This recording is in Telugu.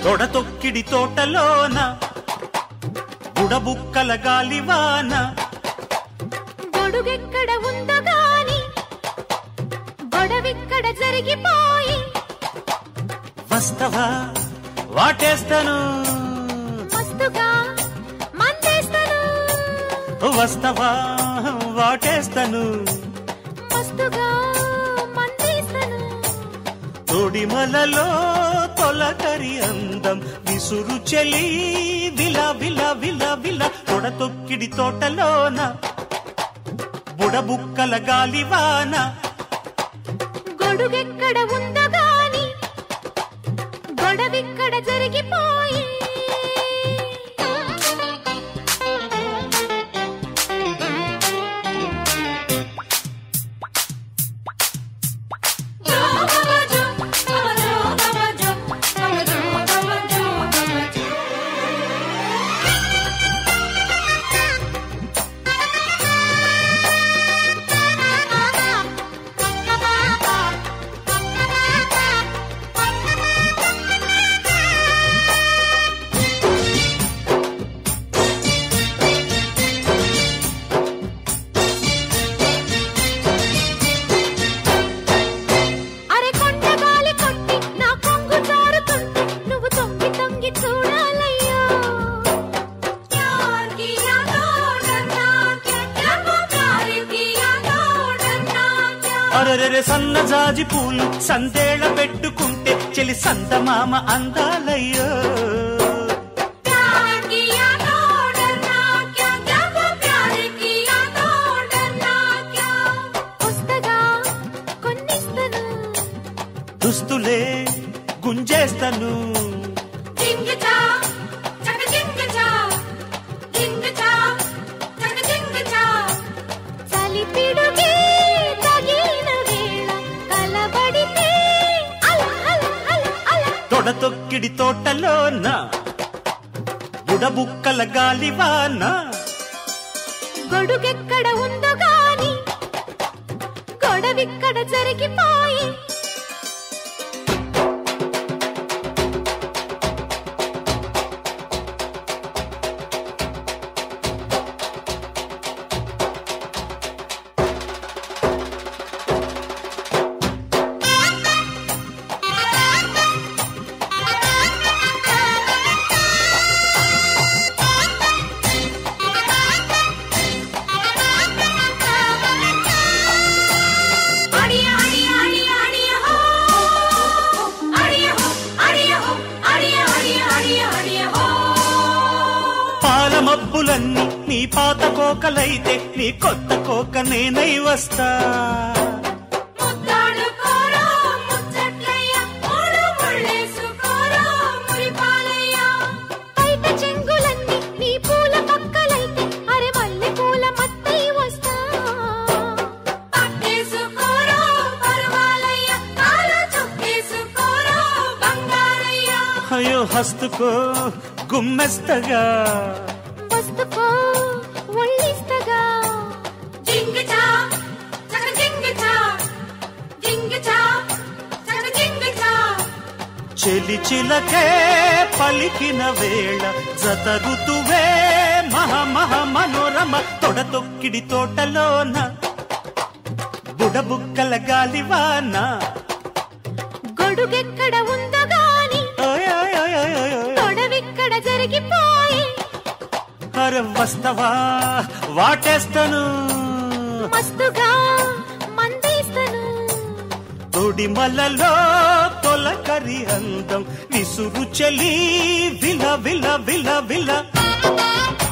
తొడతొక్కిడి తోటలోన బుడబుక్కల గాలివాన గొడుగెక్కడ ఉందో గాని గొడవిక్కడ జరిగిపోయి వస్తవా వాటేస్తాను మస్తుగా మందేస్తాను వస్తవా వాటేస్తాను మస్తుగా మందేస్తాను తొడిమలలో తొలకరి అందం విసురు చెలి విల విల విల విల తొడతొక్కిడి తోటలోన బుడబుక్కల గాలివాన గొడుగెక్కడ ఉందో గాని గొడవిక్కడ జరిగిపోయి అరే కొండ గాలి కొట్టి నా కొంగు జారుతుంటే నువ్వు తొంగి తొంగి చూడాలయ్యో అరరెరె సన్నజాజి పూలు సందేళ పెట్టుకుంటే చెలి సందమామ అందాలయ్యో వస్తగా కొన్నిస్తను దుస్తులే గుంజేస్తాను చలి పిడుగే తగిన వేళ కలబడితే అల అల అల అల తొడతొక్కిడి తోటలోన బుడబుక్కల గాలివాన గొడుగెక్కడ ఉందో గాని గొడవిక్కడ జరిగిపోయి పాల మబ్బులన్నీ నీ పాత కోకలైతే నీ కొత్త కోక నేనై వస్తా బయట చెంగులన్నీ నీ పూల పక్కలైతే అరే మల్లె పూల మత్తై వస్తా అయ్యో హస్తుకో గుమ్మెస్తగా వస్తుకో ఒళ్ళిస్తగా చెలి చిలకే పలికిన వేళ జత ఋతువే మహ మహ మనోరమ తొడతొక్కిడి తోటలోన బుడబుక్కల గాలివాన గొడుగెక్కడ ఉందో గాని ఓయ్ ఓయ్ ఓయ్ ఓయ్ ఓయ్ ఓయ్. గొడవిక్కడ జరిగిపోయి అరే వస్తవా వాటేస్తాను మస్తుగా మందేస్తను తొడిమలలో తొలకరి అందం విసురు చెలి విల విల విల విల